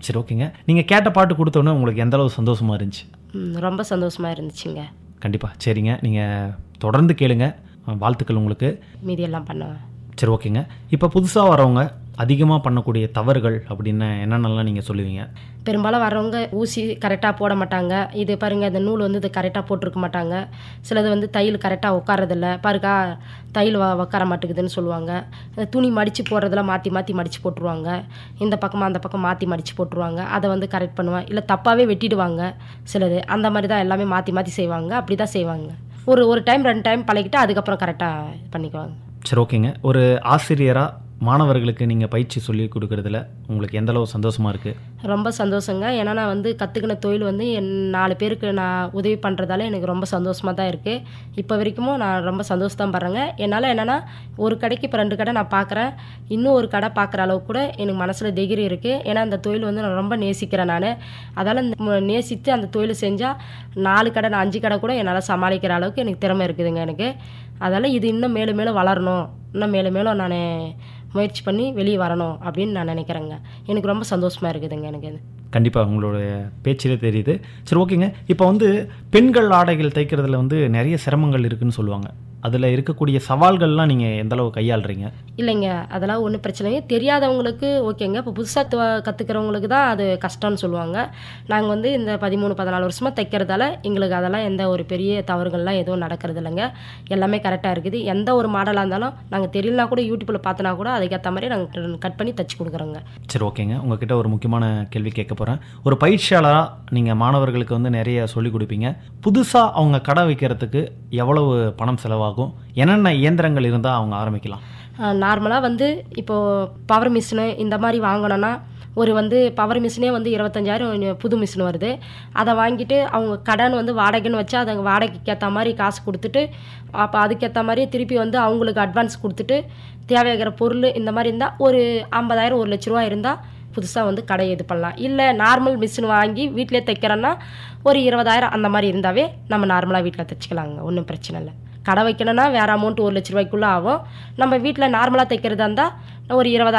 சரி ஓகேங்க நீங்கள் கேட்ட பாட்டு கொடுத்தோன்னே உங்களுக்கு எந்த அளவு சந்தோஷமாக இருந்துச்சு ம், ரொம்ப சந்தோஷமாக இருந்துச்சுங்க கண்டிப்பாக சரிங்க நீங்கள் தொடர்ந்து கேளுங்க வாழ்த்துக்கள் உங்களுக்கு மீதியெல்லாம் பண்ணுவேன் சரி ஓகேங்க இப்போ புதுசாக வரவங்க அதிகமாக பண்ணக்கூடிய தவறுகள் அப்படின்னு என்னென்னலாம் நீங்கள் சொல்லுவீங்க பெரும்பாலும் வரவங்க ஊசி கரெக்டாக போட மாட்டாங்க இது பாருங்க இந்த நூல் வந்து இது கரெக்டாக போட்டிருக்க மாட்டாங்க சிலது வந்து தையல் கரெக்டாக உட்காரதில்ல பாருக்கா தையல் வ உட்கார மாட்டேங்குதுன்னு சொல்லுவாங்க இந்த துணி மடித்து போடுறதுல மாற்றி மாற்றி மடித்து போட்டுருவாங்க இந்த பக்கமாக அந்த பக்கம் மாற்றி மடித்து போட்டுருவாங்க அதை வந்து கரெக்ட் பண்ணுவேன் இல்லை தப்பாகவே வெட்டிடுவாங்க சிலது அந்த மாதிரி தான் எல்லாமே மாற்றி மாற்றி செய்வாங்க அப்படி தான் செய்வாங்க ஒரு ஒரு டைம் ரெண்டு டைம் பழகிட்டு அதுக்கப்புறம் கரெக்டாக பண்ணிக்குவாங்க சரி ஓகேங்க ஒரு ஆசிரியராக மாணவர்களுக்கு நீங்கள் பயிற்சி சொல்லி கொடுக்கறதுல உங்களுக்கு எந்த அளவு சந்தோஷமாக இருக்குது ரொம்ப சந்தோஷங்க ஏன்னா நான் வந்து கற்றுக்கின தொழில் வந்து என் நாலு பேருக்கு நான் உதவி பண்ணுறதால எனக்கு ரொம்ப சந்தோஷமாக தான் இருக்குது இப்போ வரைக்கும் நான் ரொம்ப சந்தோஷம் தான் படுறேங்க என்னால் என்னென்னா ஒரு கடைக்கு இப்போ ரெண்டு கடை நான் பார்க்குறேன் இன்னும் ஒரு கடை பார்க்குற அளவுக்கு கூட எனக்கு மனசில் தைரியம் இருக்குது ஏன்னா அந்த தொழில் வந்து நான் ரொம்ப நேசிக்கிறேன் நான் அதால் இந்த ம- நேசித்து அந்த தொழில் செஞ்சால் நாலு கடை நான் அஞ்சு கடை கூட என்னால் சமாளிக்கிற அளவுக்கு எனக்கு திறமை இருக்குதுங்க எனக்கு அதால் இது இன்னும் மேலும் மேலும் வளரணும் இன்னும் மேலும் மேலும் நான் முயற்சி பண்ணி வெளியே வரணும் அப்படின்னு நான் நினைக்கிறேங்க எனக்கு ரொம்ப சந்தோஷமாக இருக்குதுங்க எனக்கு இது கண்டிப்பாக உங்களுடைய பேச்சிலே தெரியுது சரி ஓகேங்க இப்போ வந்து பெண்கள் ஆடைகள் தைக்கிறதுல வந்து நிறைய சிரமங்கள் இருக்குன்னு சொல்லுவாங்க அதில் இருக்கக்கூடிய சவால்கள்லாம் நீங்கள் எந்த அளவு கையாளுறீங்க இல்லைங்க அதெல்லாம் ஒன்றும் பிரச்சனை இல்லை தெரியாதவங்களுக்கு ஓகேங்க இப்போ புதுசாக கற்றுக்கிறவங்களுக்கு தான் அது கஷ்டம்னு சொல்லுவாங்க நாங்கள் வந்து இந்த பதிமூணு பதினாலு வருஷமாக தைக்கிறதால எங்களுக்கு அதெல்லாம் எந்த ஒரு பெரிய தவறுகள்லாம் எதுவும் நடக்கிறது இல்லைங்க எல்லாமே கரெக்டாக இருக்குது எந்த ஒரு மாடலாக இருந்தாலும் நாங்கள் தெரியலனா கூட யூடியூப்பில் பார்த்தனா கூட அதுக்கேற்ற மாதிரி நாங்கள் கட் பண்ணி தச்சு கொடுக்குறோங்க சரி ஓகேங்க உங்ககிட்ட ஒரு முக்கியமான கேள்வி கேட்க போகிறேன் ஒரு பயிற்சியாளராக நீங்கள் மாணவர்களுக்கு வந்து நிறைய சொல்லிக் கொடுப்பீங்க புதுசாக அவங்க கடை வைக்கிறதுக்கு எவ்வளவு பணம் செலவாகும் என்னென்ன இயந்திரங்கள் இருந்தால் அவங்க ஆரம்பிக்கலாம் நார்மலாக வந்து இப்போது பவர் மிஷினு இந்த மாதிரி வாங்கணும்னா ஒரு வந்து பவர் மிஷினே வந்து இருபத்தஞ்சாயிரம் புது மிஷின் வருது அதை வாங்கிட்டு அவங்க கடன் வந்து வாடகைன்னு வச்சா அதை வாடகைக்கு ஏற்ற மாதிரி காசு கொடுத்துட்டு அப்போ அதுக்கேற்ற மாதிரி திருப்பி வந்து அவங்களுக்கு அட்வான்ஸ் கொடுத்துட்டு தேவையாகிற பொருள் இந்த மாதிரி இருந்தால் ஒரு ஐம்பதாயிரம் ஒரு லட்ச ரூபா இருந்தால் புதுசாக வந்து கடை இது பண்ணலாம் இல்லை நார்மல் மிஷின் வாங்கி வீட்டிலே தைக்கிறோன்னா ஒரு இருபதாயிரம் அந்த மாதிரி இருந்தாவே நம்ம நார்மலாக வீட்டில் தைச்சிக்கலாங்க ஒன்றும் பிரச்சனை இல்லை கடை வைக்கணும்னா வேறு அமௌண்ட் ஒரு லட்ச ரூபாய்க்குள்ளே ஆகும் நம்ம வீட்டில் நார்மலாக தைக்கிறதா இருந்தால் ஒரு இருபதாயிரம்